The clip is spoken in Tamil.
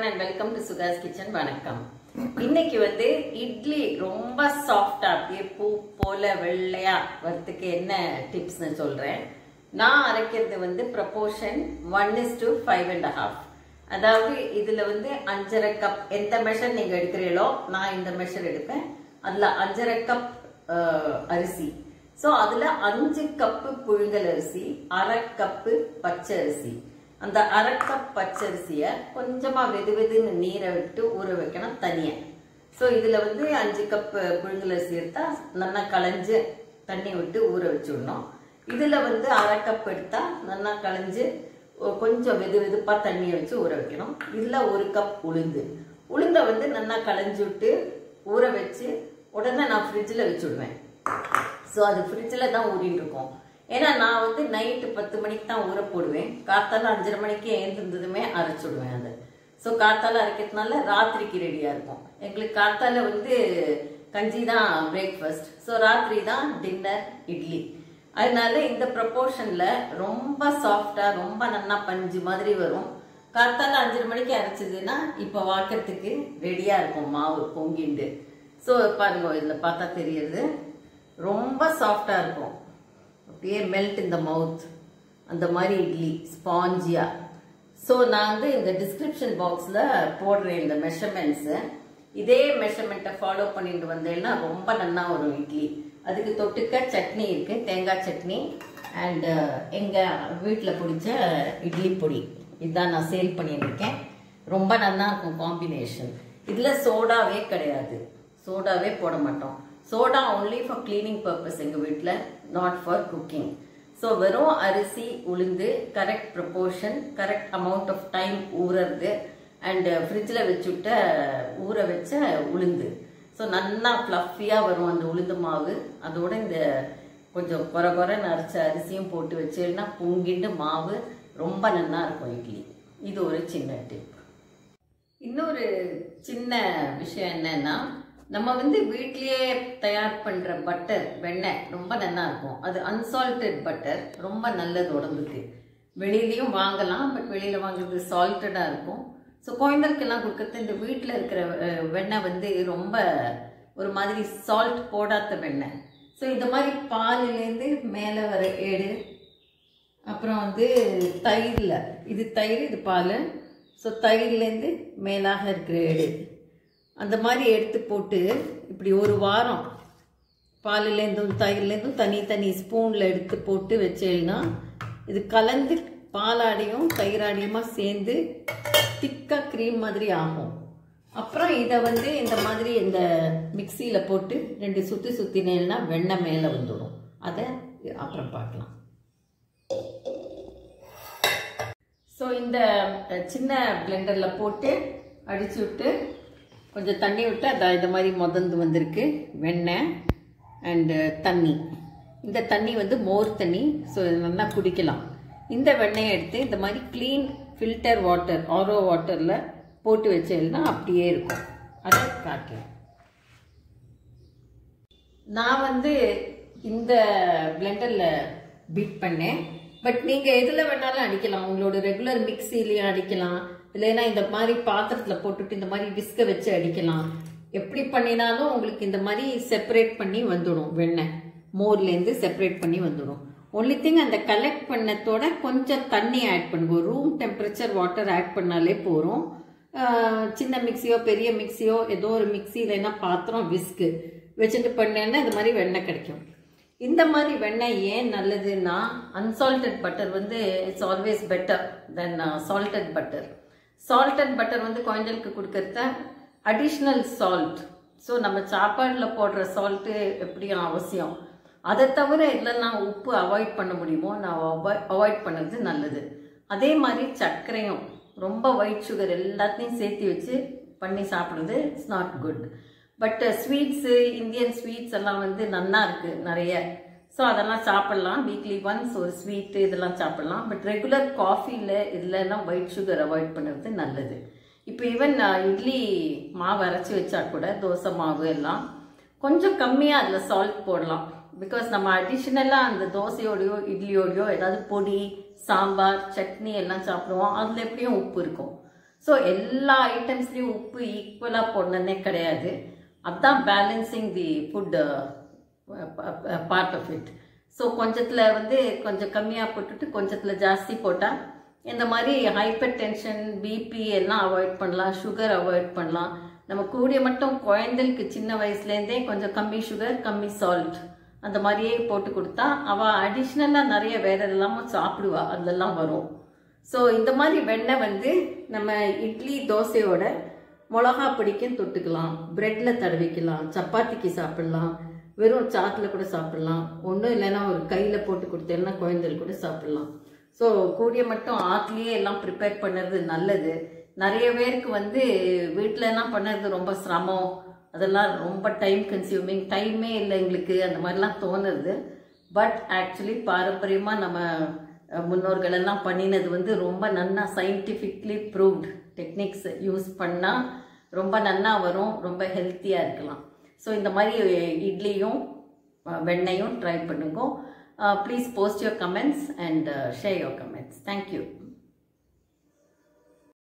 one and welcome to Sugas kitchen வணக்கம் இன்னைக்கு வந்து இட்லி ரொம்ப சாஃப்டா அப்படியே பூ போல வெள்ளையா வரதுக்கு என்ன டிப்ஸ்னு சொல்றேன் நான் அரைக்கிறது வந்து proportion one is two five and half அதாவது இதுல வந்து அஞ்சரை கப் எந்த மெஷர் நீங்க எடுக்கிறீங்களோ நான் இந்த மெஷர் எடுப்பேன் அதுல அஞ்சரை கப் அரிசி ஸோ அதுல அஞ்சு கப்பு புழுங்கல் அரிசி அரை கப்பு பச்சை அரிசி அந்த அரை கப் பச்சரிசிய கொஞ்சமா வெது வெதுன்னு நீரை விட்டு ஊற வைக்கணும் தனியா ஸோ இதுல வந்து அஞ்சு கப் புழுங்கல் அரிசி எடுத்தா நல்லா களைஞ்சு தண்ணி விட்டு ஊற வச்சுடணும் இதுல வந்து அரை கப் எடுத்தா நல்லா களைஞ்சு ஒ- கொஞ்சம் வெது வெதுப்பா தண்ணியை வச்சு ஊற வைக்கணும் இதுல ஒரு கப் உளுந்து உளுந்தை வந்து நல்லா களைஞ்சு விட்டு ஊற வச்சு உடனே நான் ஃப்ரிட்ஜில் வச்சுடுவேன் ஸோ அது ஃப்ரிட்ஜில் தான் ஊறிட்டு இருக்கும் ஏன்னா நான் வந்து நைட்டு பத்து மணிக்கு தான் ஊற போடுவேன் காத்தால அஞ்சரை மணிக்கு எழுந்திருந்ததுமே அரைச்சுடுவேன் அதை ஸோ காத்தால அரைக்கிறதுனால ராத்திரிக்கு ரெடியாக இருக்கும் எங்களுக்கு காத்தால வந்து கஞ்சி தான் பிரேக்ஃபாஸ்ட் ஸோ ராத்திரி தான் டின்னர் இட்லி அதனால இந்த ப்ரப்போர்ஷன்ல ரொம்ப சாஃப்டா ரொம்ப நல்லா பஞ்சு மாதிரி வரும் காத்தால அஞ்சரை மணிக்கு அரைச்சதுன்னா இப்போ வாக்கிறதுக்கு ரெடியா இருக்கும் மாவு பொங்கிண்டு ஸோ பாருங்க இதுல பார்த்தா தெரியுது ரொம்ப சாஃப்டா இருக்கும் அப்படியே மெல்ட் இந்த மவுத் அந்த மாதிரி இட்லி ஸ்பாஞ்சியா ஸோ நான் வந்து இந்த டிஸ்கிரிப்ஷன் பாக்ஸில் போடுறேன் இந்த மெஷர்மெண்ட்ஸு இதே மெஷர்மெண்ட்டை ஃபாலோ பண்ணிட்டு வந்தேன்னா ரொம்ப நல்லா வரும் இட்லி அதுக்கு தொட்டுக்க சட்னி இருக்கு தேங்காய் சட்னி அண்ட் எங்கள் வீட்டில் பிடிச்ச இட்லி பொடி இதுதான் நான் சேல் பண்ணிட்டு இருக்கேன் ரொம்ப நல்லா இருக்கும் காம்பினேஷன் இதில் சோடாவே கிடையாது சோடாவே போட மாட்டோம் soda only for cleaning purpose எங்கள் வீட்டில் நாட் ஃபார் குக்கிங் ஸோ வெறும் அரிசி உளுந்து correct proportion correct amount of time ஊறுறது அண்ட் ஃப்ரிட்ஜில் வச்சுட்ட ஊற வச்ச உளுந்து ஸோ நல்லா ஃப்ளஃபியாக வரும் அந்த உளுந்து மாவு அதோட இந்த கொஞ்சம் குறை குறைன்னு அரைச்ச அரிசியும் போட்டு வச்சேன்னா பொங்கிண்டு மாவு ரொம்ப நல்லா இருக்கும் இட்லி இது ஒரு சின்ன டிப் இன்னொரு சின்ன விஷயம் என்னன்னா நம்ம வந்து வீட்லயே தயார் பண்ற பட்டர் வெண்ணெய் ரொம்ப நல்லா இருக்கும் அது அன்சால்டட் பட்டர் ரொம்ப நல்லது உடம்புக்கு வெளியிலயும் வாங்கலாம் பட் வெளியில வாங்குறது சால்ட்டடா இருக்கும் ஸோ குழந்தைகளுக்கெல்லாம் கொடுக்கறது இந்த வீட்டில் இருக்கிற அஹ், வெண்ணெய் வந்து ரொம்ப ஒரு மாதிரி சால்ட் போடாத வெண்ணெய் ஸோ இந்த மாதிரி பாலிலேருந்து மேலே வர ஏடு அப்புறம் வந்து தயிரில் இது தயிர் இது பால் ஸோ தயிர்லேருந்து மேலாக இருக்கிற எடு அந்த மாதிரி எடுத்து போட்டு இப்படி ஒரு வாரம் பாலுலேருந்தும் தயிர்லேருந்தும் தனி தனி ஸ்பூனில் எடுத்து போட்டு வச்சேன்னா இது கலந்து பாலாடியும் தயிராடியுமா சேர்ந்து திக்காக க்ரீம் மாதிரி ஆகும் அப்புறம் இதை வந்து இந்த மாதிரி இந்த மிக்சியில் போட்டு ரெண்டு சுற்றி சுற்றினேன்னா வெண்ணெய் மேலே வந்துடும் அதை அப்புறம் பார்க்கலாம் ஸோ இந்த அஹ், சின்ன பிளெண்டரில் போட்டு அடிச்சு விட்டு கொஞ்சம் தண்ணி விட்டு அது இந்த மாதிரி முதந்து வந்திருக்கு வெண்ணெய் அண்டு தண்ணி இந்த தண்ணி வந்து மோர் தண்ணி ஸோ நல்லா குடிக்கலாம் இந்த வெண்ணெயை எடுத்து இந்த மாதிரி க்ளீன் ஃபில்டர் வாட்டர் ஆரோ வாட்டரில் போட்டு வச்சேன்னா அப்படியே இருக்கும் அதை காட்டுறேன் நான் வந்து இந்த பிளெண்டரில் பீட் பண்ணேன் பட் நீங்கள் எதில் வேணாலும் அடிக்கலாம் உங்களோட ரெகுலர் மிக்சிலையும் அடிக்கலாம் இல்லைன்னா இந்த மாதிரி பாத்திரத்தில் போட்டுட்டு இந்த மாதிரி விஸ்க வச்சு அடிக்கலாம் எப்படி பண்ணினாலும் உங்களுக்கு இந்த மாதிரி செப்பரேட் பண்ணி வந்துடும் வெண்ணெய் மோர்லேருந்து செப்பரேட் பண்ணி வந்துடும் ஒன்லி திங் அந்த கலெக்ட் பண்ணத்தோட கொஞ்சம் தண்ணி ஆட் பண்ணுங்க ரூம் டெம்பரேச்சர் வாட்டர் ஆட் பண்ணாலே போகிறோம் ஆஹ் சின்ன மிக்ஸியோ பெரிய மிக்ஸியோ ஏதோ ஒரு மிக்ஸி இல்லைன்னா பாத்திரம் விஸ்கு வச்சுட்டு பண்ணேன்னா இது மாதிரி வெண்ணெய் கிடைக்கும் இந்த மாதிரி வெண்ணெய் ஏன் நல்லதுன்னா அன்சால்டட் பட்டர் வந்து it's always better then salted butter salted butter வந்து குழந்தைகளுக்கு கொடுக்கறத அடிஷ்னல் சால்ட் ஸோ நம்ம சாப்பாடில் போடுற சால்ட்டு எப்படியும் அவசியம் அதை தவிர இதெல்லாம் உப்பு அவாய்ட் பண்ண முடியுமோ நான் அவாய்ட் பண்ணுறது நல்லது அதே மாதிரி சர்க்கரையும் ரொம்ப ஒயிட் சுகர் எல்லாத்தையும் சேர்த்து வச்சு பண்ணி சாப்பிட்றது it's not good but sweets Indian sweets எல்லாம் வந்து நல்லா இருக்கு நிறைய ஸோ அதெல்லாம் சாப்பிடலாம் வீக்லி ஒன்ஸ் ஒரு ஸ்வீட்டு இதெல்லாம் சாப்பிடலாம் பட் ரெகுலர் காஃபியில் இதுலலாம் ஒயிட் சுகர் அவாய்ட் பண்ணுறது நல்லது இப்போ ஈவன் இட்லி மாவு அரைச்சி வச்சா கூட தோசை மாவு எல்லாம் கொஞ்சம் கம்மியாக அதில் சால்ட் போடலாம் பிகாஸ் நம்ம அடிஷ்னலாக அந்த தோசையோடையோ இட்லியோடையோ ஏதாவது பொடி சாம்பார் சட்னி எல்லாம் சாப்பிடுவோம் அதில் எப்படியும் உப்பு இருக்கும் ஸோ எல்லா ஐட்டம்ஸ்லேயும் உப்பு ஈக்குவலாக போடணுன்னே கிடையாது அதுதான் balancing the food part of it so கொஞ்சத்தில் வந்து கொஞ்சம் கம்மியாக போட்டுட்டு கொஞ்சத்தில் ஜாஸ்தி போட்டால் இந்த மாதிரி ஹைப்பர் டென்ஷன் பிபி எல்லாம் அவாய்ட் பண்ணலாம் சுகர் அவாய்ட் பண்ணலாம் நம்ம கூடிய மட்டும் குழந்தைகளுக்கு சின்ன வயசுலேருந்தே கொஞ்சம் கம்மி சுகர் கம்மி சால்ட் அந்த மாதிரியே போட்டு கொடுத்தா அவள் அடிஷ்னலாக நிறைய வேற எல்லாமும் சாப்பிடுவா அதெல்லாம் வரும் ஸோ இந்த மாதிரி வெண்ணெய் வந்து நம்ம இட்லி தோசையோட மிளகா பிடிக்கும் தொட்டுக்கலாம் பிரெட்ல தடவிக்கலாம் சப்பாத்திக்கு சாப்பிடலாம் வெறும் சாத்தில் கூட சாப்பிடலாம் ஒன்றும் இல்லைன்னா ஒரு கையில் போட்டு கொடுத்தேன்னா குழந்தைகள் கூட சாப்பிடலாம் ஸோ கூடிய மட்டும் ஆத்துலேயே எல்லாம் ப்ரிப்பேர் பண்ணுறது நல்லது நிறைய பேருக்கு வந்து வீட்டிலலாம் பண்ணுறது ரொம்ப சிரமம் அதெல்லாம் ரொம்ப டைம் கன்சியூமிங் டைமே இல்லை எங்களுக்கு அந்த மாதிரிலாம் தோணுது பட் ஆக்சுவலி பாரம்பரியமாக நம்ம அஹ், முன்னோர்கள் எல்லாம் பண்ணினது வந்து ரொம்ப நன்னா சயின்டிஃபிக்லி ப்ரூவ்ட் டெக்னிக்ஸ் யூஸ் பண்ணால் ரொம்ப நன்னா வரும் ரொம்ப ஹெல்த்தியாக இருக்கலாம் ஸோ இந்த மாதிரி இட்லியும் அஹ், வெண்ணெயும் ட்ரை பண்ணுங்க please post your comments and share your comments thank you